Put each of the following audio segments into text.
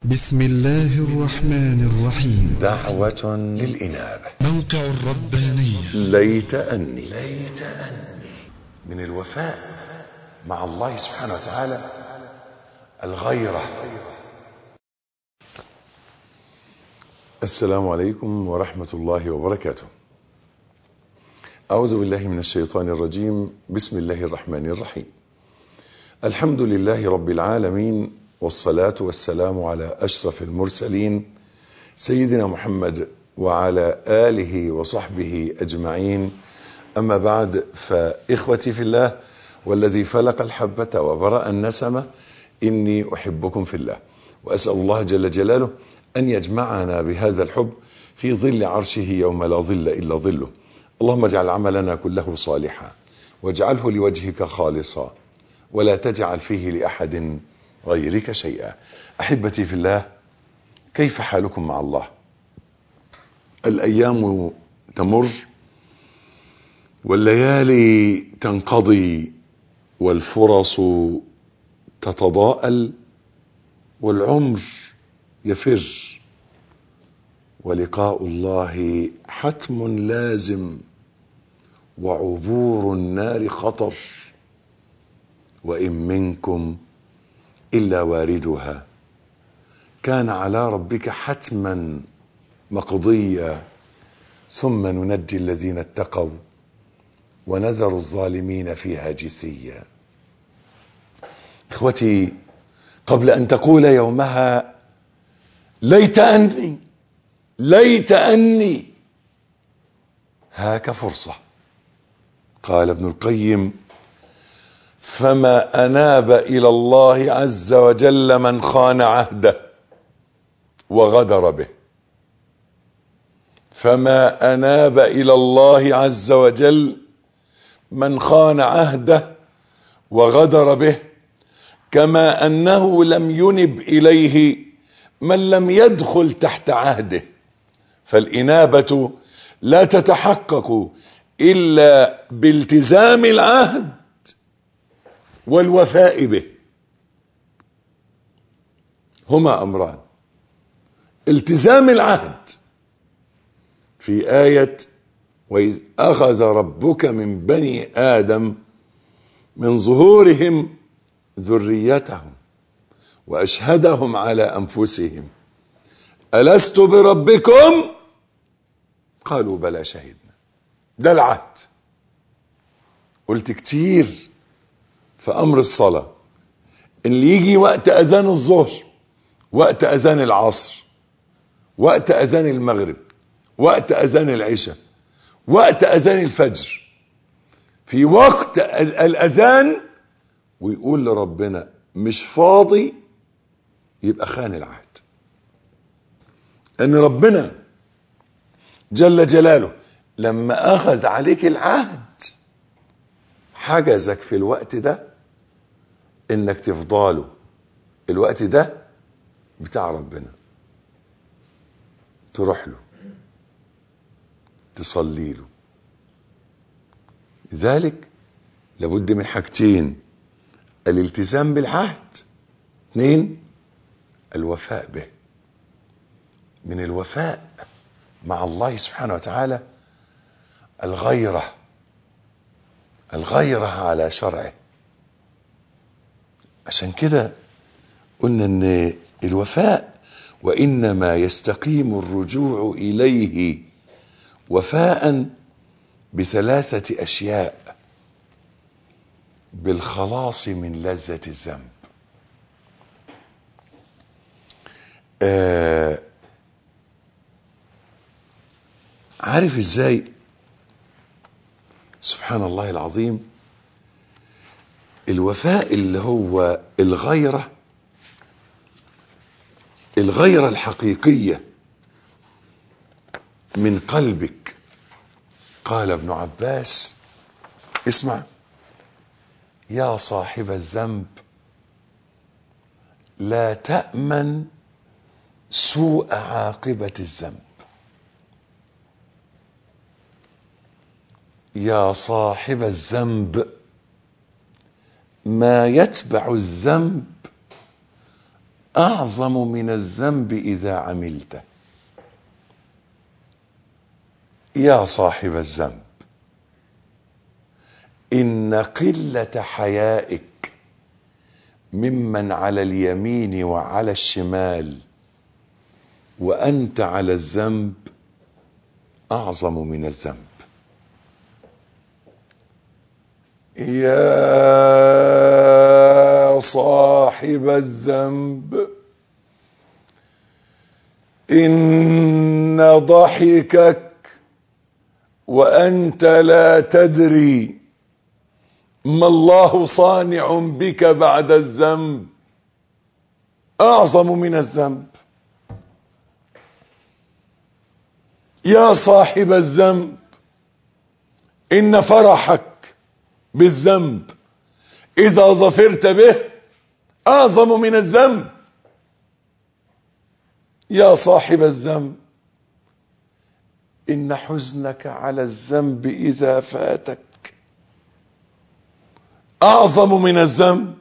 بسم الله الرحمن الرحيم دعوة للإنابة موقع الربانية ليت أني ليت أني من الوفاء مع الله سبحانه وتعالى الغيرة السلام عليكم ورحمة الله وبركاته أعوذ بالله من الشيطان الرجيم بسم الله الرحمن الرحيم الحمد لله رب العالمين والصلاة والسلام على أشرف المرسلين سيدنا محمد وعلى آله وصحبه أجمعين أما بعد فإخوتي في الله والذي فلق الحبة وبرأ النسمة إني أحبكم في الله وأسأل الله جل جلاله أن يجمعنا بهذا الحب في ظل عرشه يوم لا ظل إلا ظله اللهم اجعل عملنا كله صالحا واجعله لوجهك خالصا ولا تجعل فيه لأحد غيرك شيئا أحبتي في الله كيف حالكم مع الله الأيام تمر والليالي تنقضي والفرص تتضاءل والعمر يفر ولقاء الله حتم لازم وعبور النار خطر وإن منكم إلا واردها كان على ربك حتما مقضيا ثم ننجي الذين اتقوا ونذر الظالمين فيها جثيا اخوتي قبل ان تقول يومها ليت اني ليت اني هاك فرصه قال ابن القيم فما اناب الى الله عز وجل من خان عهده وغدر به فما اناب الى الله عز وجل من خان عهده وغدر به كما انه لم ينب اليه من لم يدخل تحت عهده فالانابه لا تتحقق الا بالتزام العهد والوفاء به هما امران التزام العهد في ايه واذ اخذ ربك من بني ادم من ظهورهم ذريتهم واشهدهم على انفسهم الست بربكم قالوا بلى شهدنا ده العهد قلت كتير في امر الصلاه اللي يجي وقت اذان الظهر وقت اذان العصر وقت اذان المغرب وقت اذان العشاء وقت اذان الفجر في وقت الاذان ويقول لربنا مش فاضي يبقى خان العهد ان ربنا جل جلاله لما اخذ عليك العهد حجزك في الوقت ده انك تفضاله الوقت ده بتاع ربنا تروح له تصلي له لذلك لابد من حاجتين الالتزام بالعهد اثنين الوفاء به من الوفاء مع الله سبحانه وتعالى الغيره الغيره على شرعه عشان كده قلنا ان الوفاء وانما يستقيم الرجوع اليه وفاء بثلاثه اشياء بالخلاص من لذه الذنب آه عارف ازاي سبحان الله العظيم الوفاء اللي هو الغيرة الغيرة الحقيقية من قلبك قال ابن عباس اسمع يا صاحب الذنب لا تأمن سوء عاقبة الذنب يا صاحب الذنب ما يتبع الذنب اعظم من الذنب اذا عملته يا صاحب الذنب ان قله حيائك ممن على اليمين وعلى الشمال وانت على الذنب اعظم من الذنب يا صاحب الذنب ان ضحكك وانت لا تدري ما الله صانع بك بعد الذنب اعظم من الذنب يا صاحب الذنب ان فرحك بالذنب اذا ظفرت به اعظم من الذنب يا صاحب الذنب ان حزنك على الذنب اذا فاتك اعظم من الذنب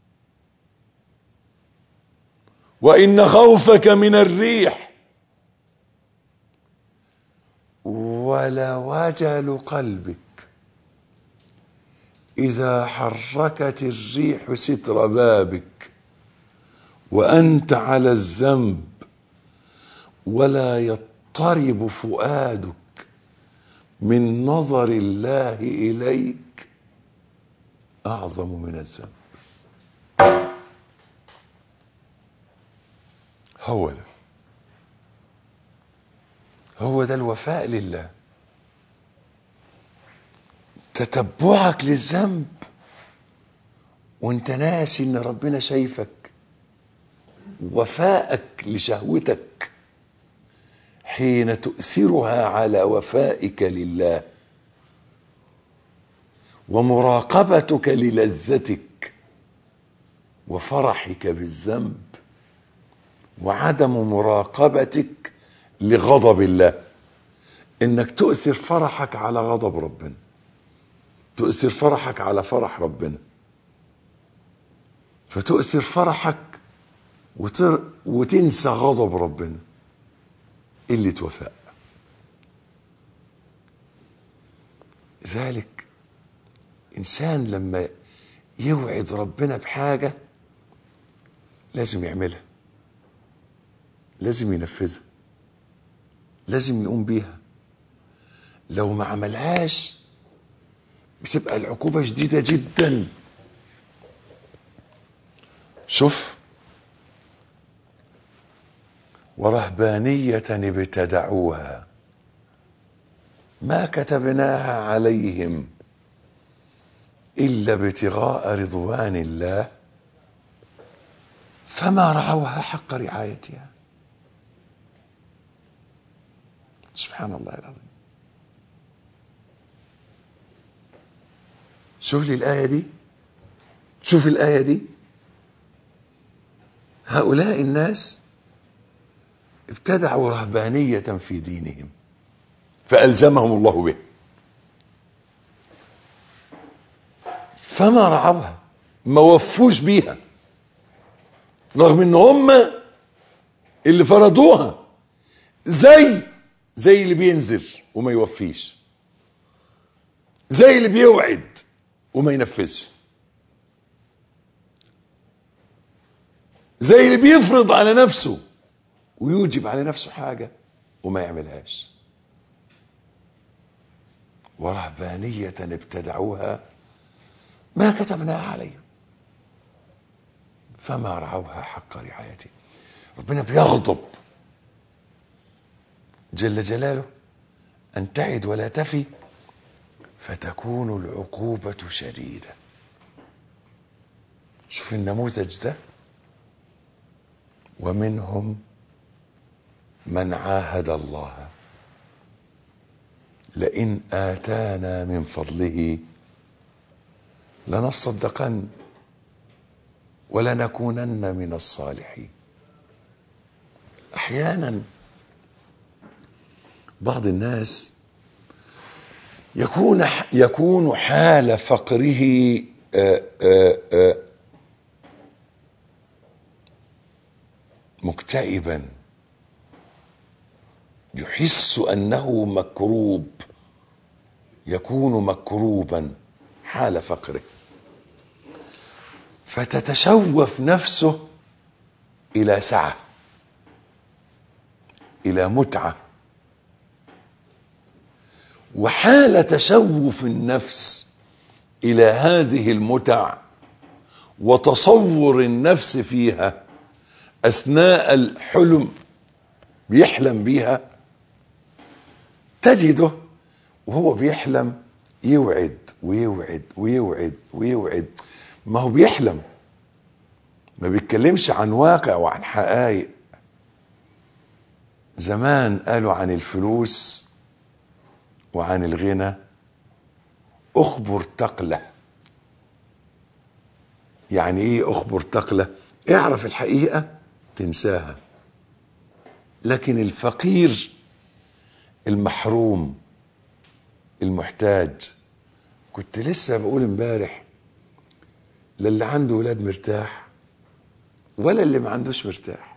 وان خوفك من الريح ولوجل قلبك اذا حركت الريح ستر بابك وانت على الذنب ولا يضطرب فؤادك من نظر الله اليك اعظم من الذنب هو ده هو ده الوفاء لله تتبعك للذنب وانت ناسي ان ربنا شايفك وفاءك لشهوتك حين تؤثرها على وفائك لله ومراقبتك للذتك وفرحك بالذنب وعدم مراقبتك لغضب الله انك تؤثر فرحك على غضب ربنا تؤثر فرحك على فرح ربنا فتؤثر فرحك وتر وتنسى غضب ربنا قلة وفاء ذلك إنسان لما يوعد ربنا بحاجة لازم يعملها لازم ينفذها لازم يقوم بيها لو ما عملهاش بتبقى العقوبة شديدة جدا شوف ورهبانية ابتدعوها ما كتبناها عليهم إلا ابتغاء رضوان الله فما رعوها حق رعايتها سبحان الله العظيم شوف لي الآية دي شوف الآية دي هؤلاء الناس ابتدعوا رهبانية في دينهم فألزمهم الله به فما رعوها ما وفوش بيها رغم ان هم اللي فرضوها زي زي اللي بينزل وما يوفيش زي اللي بيوعد وما ينفذش زي اللي بيفرض على نفسه ويوجب على نفسه حاجة وما يعملهاش ورهبانية ابتدعوها ما كتبناها عليهم فما رعوها حق رعايته ربنا بيغضب جل جلاله أن تعد ولا تفي فتكون العقوبة شديدة شوف النموذج ده ومنهم من عاهد الله لئن آتانا من فضله لنصدقن ولنكونن من الصالحين احيانا بعض الناس يكون يكون حال فقره آآ آآ مكتئبا يحس انه مكروب يكون مكروبا حال فقره فتتشوف نفسه الى سعه الى متعه وحال تشوف النفس الى هذه المتع وتصور النفس فيها اثناء الحلم بيحلم بيها تجده وهو بيحلم يوعد ويوعد ويوعد ويوعد ما هو بيحلم ما بيتكلمش عن واقع وعن حقائق زمان قالوا عن الفلوس وعن الغنى اخبر تقلة يعني ايه اخبر تقلة اعرف الحقيقة تنساها لكن الفقير المحروم المحتاج كنت لسه بقول امبارح لا اللي عنده ولاد مرتاح ولا اللي ما عندوش مرتاح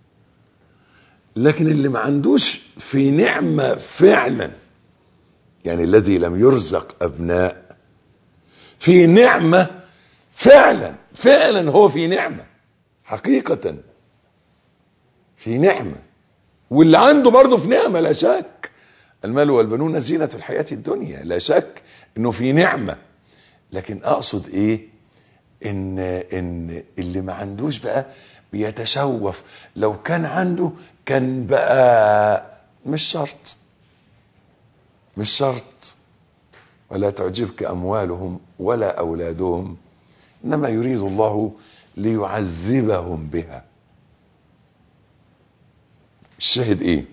لكن اللي ما عندوش في نعمة فعلا يعني الذي لم يرزق أبناء في نعمة فعلا فعلا هو في نعمة حقيقة في نعمة واللي عنده برضه في نعمة لا شك المال والبنون زينة الحياة الدنيا لا شك انه في نعمة لكن اقصد ايه ان ان اللي ما عندوش بقى بيتشوف لو كان عنده كان بقى مش شرط مش شرط ولا تعجبك اموالهم ولا اولادهم انما يريد الله ليعذبهم بها الشاهد ايه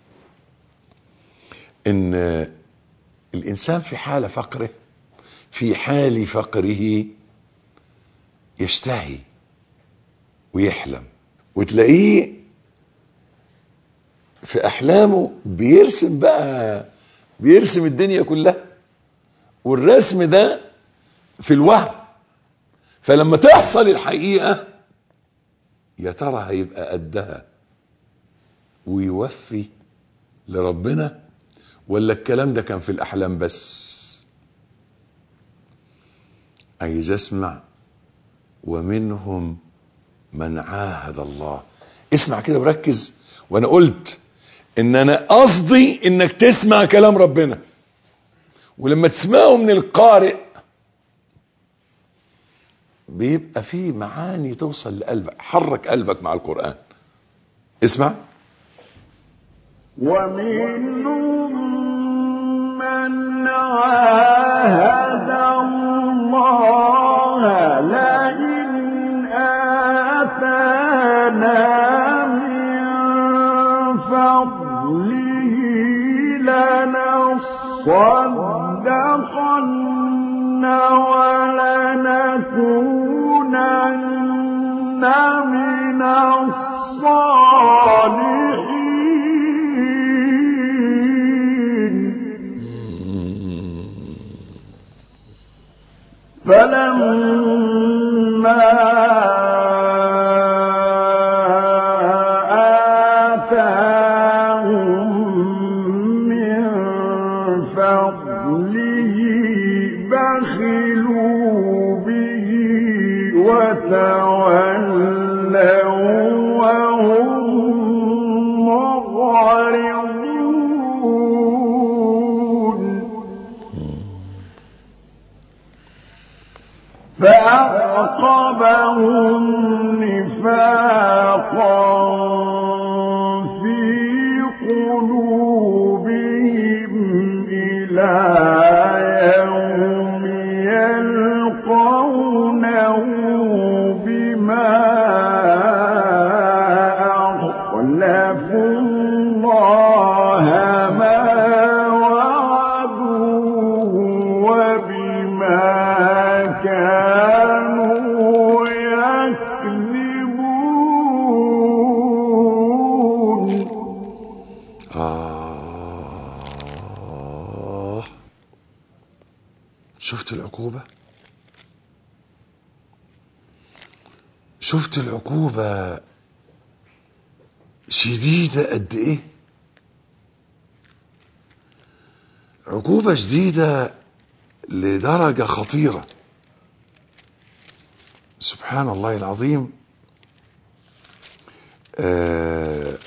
ان الانسان في حال فقره في حال فقره يشتهي ويحلم وتلاقيه في احلامه بيرسم بقى بيرسم الدنيا كلها والرسم ده في الوهم فلما تحصل الحقيقه يا ترى هيبقى قدها ويوفي لربنا ولا الكلام ده كان في الاحلام بس عايز اسمع ومنهم من عاهد الله اسمع كده وركز وانا قلت ان انا قصدي انك تسمع كلام ربنا ولما تسمعه من القارئ بيبقى فيه معاني توصل لقلبك حرك قلبك مع القرآن اسمع ومنهم من عاهد الله لئن آتانا من فضله لنصدقن ولنكونن من الصالحين فلما آتاهم من فضله بخلوا به وتولوا وهم معرضون فأعقبهم نفاقا في قلوبهم إلى يوم يلقونه بما أخلفوا الله ما وعدوه وبما كانوا يكذبون آه شفت العقوبة شفت العقوبة شديدة قد ايه عقوبة شديدة لدرجة خطيرة سبحان الله العظيم آه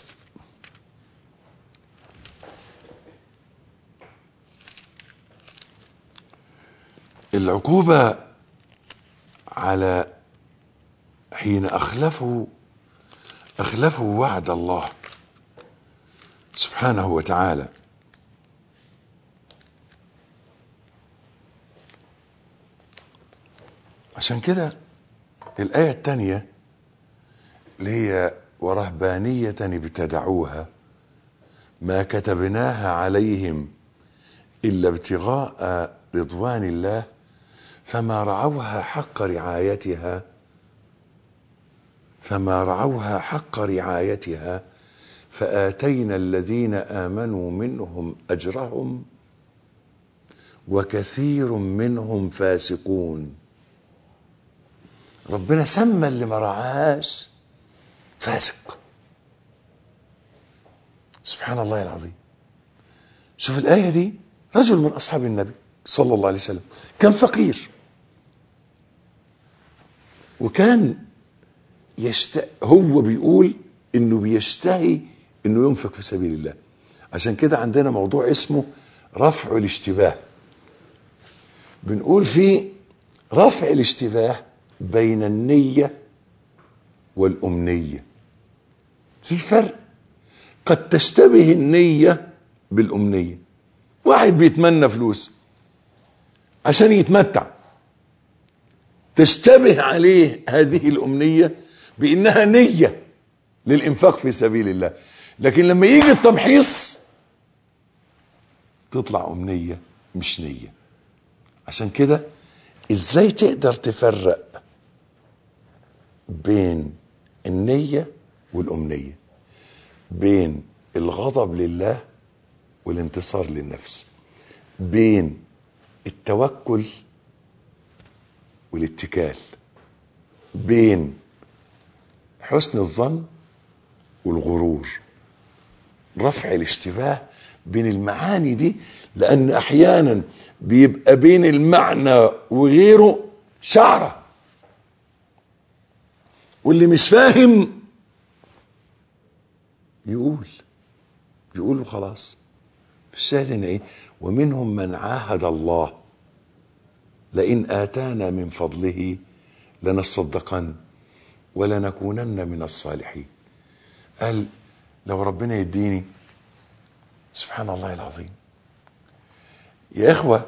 العقوبة على حين أخلفوا أخلفوا وعد الله سبحانه وتعالى عشان كده الآية الثانية اللي هي ورهبانية ابتدعوها ما كتبناها عليهم إلا ابتغاء رضوان الله فما رعوها حق رعايتها فما رعوها حق رعايتها فآتينا الذين آمنوا منهم أجرهم وكثير منهم فاسقون ربنا سمى اللي ما رعاهاش فاسق سبحان الله العظيم شوف الآية دي رجل من أصحاب النبي صلى الله عليه وسلم كان فقير وكان يشت... هو بيقول انه بيشتهي انه ينفق في سبيل الله عشان كده عندنا موضوع اسمه رفع الاشتباه بنقول فيه رفع الاشتباه بين النية والأمنية في فرق قد تشتبه النية بالأمنية واحد بيتمنى فلوس عشان يتمتع تشتبه عليه هذه الأمنية بأنها نية للإنفاق في سبيل الله لكن لما يجي التمحيص تطلع أمنية مش نية عشان كده ازاي تقدر تفرق بين النية والأمنية بين الغضب لله والانتصار للنفس بين التوكل والاتكال بين حسن الظن والغرور رفع الاشتباه بين المعاني دي لان احيانا بيبقى بين المعنى وغيره شعره واللي مش فاهم يقول يقول خلاص الشاهد ان ايه ومنهم من عاهد الله لئن اتانا من فضله لنصدقن ولنكونن من الصالحين قال لو ربنا يديني سبحان الله العظيم يا اخوه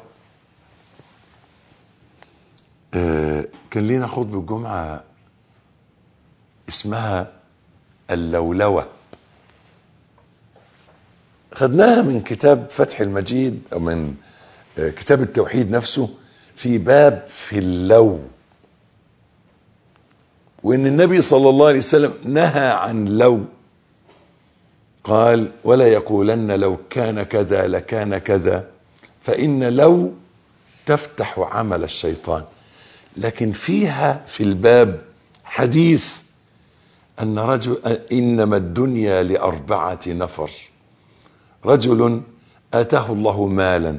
آه كان لينا خطبه الجمعه اسمها اللولوه خدناها من كتاب فتح المجيد او من آه كتاب التوحيد نفسه في باب في اللو وان النبي صلى الله عليه وسلم نهى عن لو قال ولا يقولن لو كان كذا لكان كذا فإن لو تفتح عمل الشيطان لكن فيها في الباب حديث أن رجل إنما الدنيا لأربعة نفر رجل آتاه الله مالا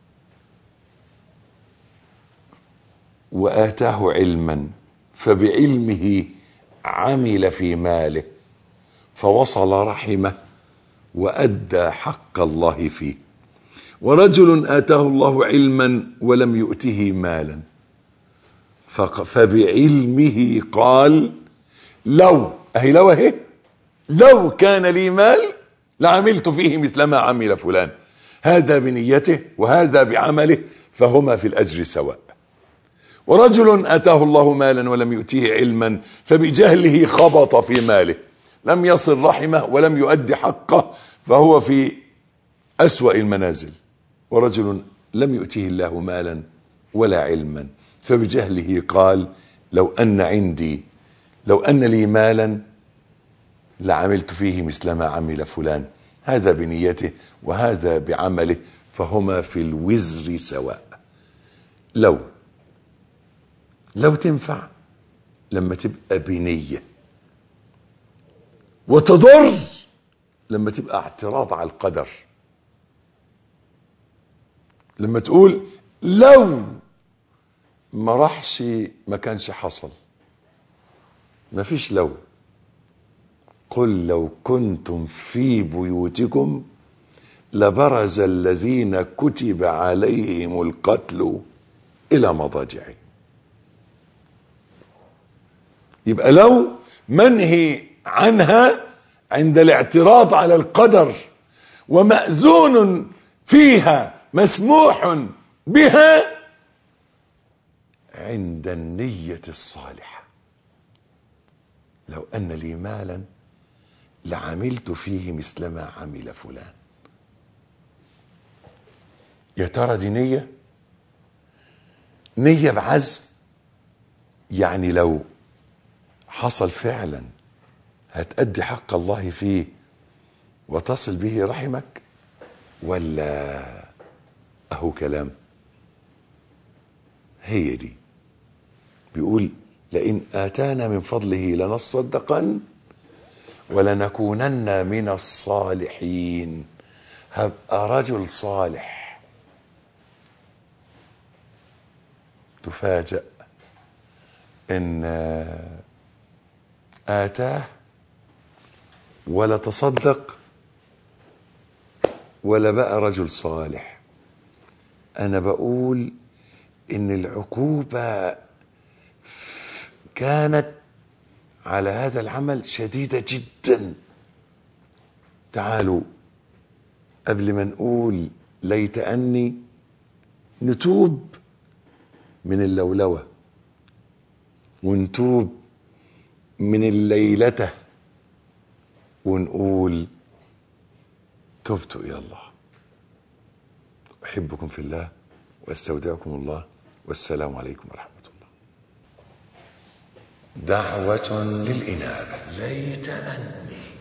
وآتاه علما فبعلمه عمل في ماله فوصل رحمه وأدى حق الله فيه ورجل آتاه الله علما ولم يؤته مالا فبعلمه قال لو أهي لو أهي لو كان لي مال لعملت فيه مثل ما عمل فلان هذا بنيته وهذا بعمله فهما في الأجر سواء ورجل آتاه الله مالا ولم يؤتيه علما فبجهله خبط في ماله لم يصل رحمه ولم يؤدي حقه فهو في أسوأ المنازل ورجل لم يؤتيه الله مالا ولا علما فبجهله قال لو أن عندي لو أن لي مالا لعملت فيه مثل ما عمل فلان هذا بنيته وهذا بعمله فهما في الوزر سواء لو لو تنفع لما تبقى بنية وتضر لما تبقى اعتراض على القدر لما تقول لو ما راحش ما كانش حصل ما فيش لو قل لو كنتم في بيوتكم لبرز الذين كتب عليهم القتل الى مضاجعهم يبقى لو منهي عنها عند الاعتراض على القدر ومأذون فيها مسموح بها عند النية الصالحة لو أن لي مالا لعملت فيه مثلما عمل فلان يا ترى دي نية نية بعزم يعني لو حصل فعلا هتأدي حق الله فيه وتصل به رحمك ولا اهو كلام هي دي بيقول لئن اتانا من فضله لنصدقن ولنكونن من الصالحين هبقى رجل صالح تفاجأ ان اتاه ولا تصدق ولا بقى رجل صالح انا بقول ان العقوبة كانت على هذا العمل شديدة جدا تعالوا قبل ما نقول ليت اني نتوب من اللولوة ونتوب من الليلته ونقول تبت الى الله احبكم في الله واستودعكم الله والسلام عليكم ورحمه الله دعوه للانابه ليت اني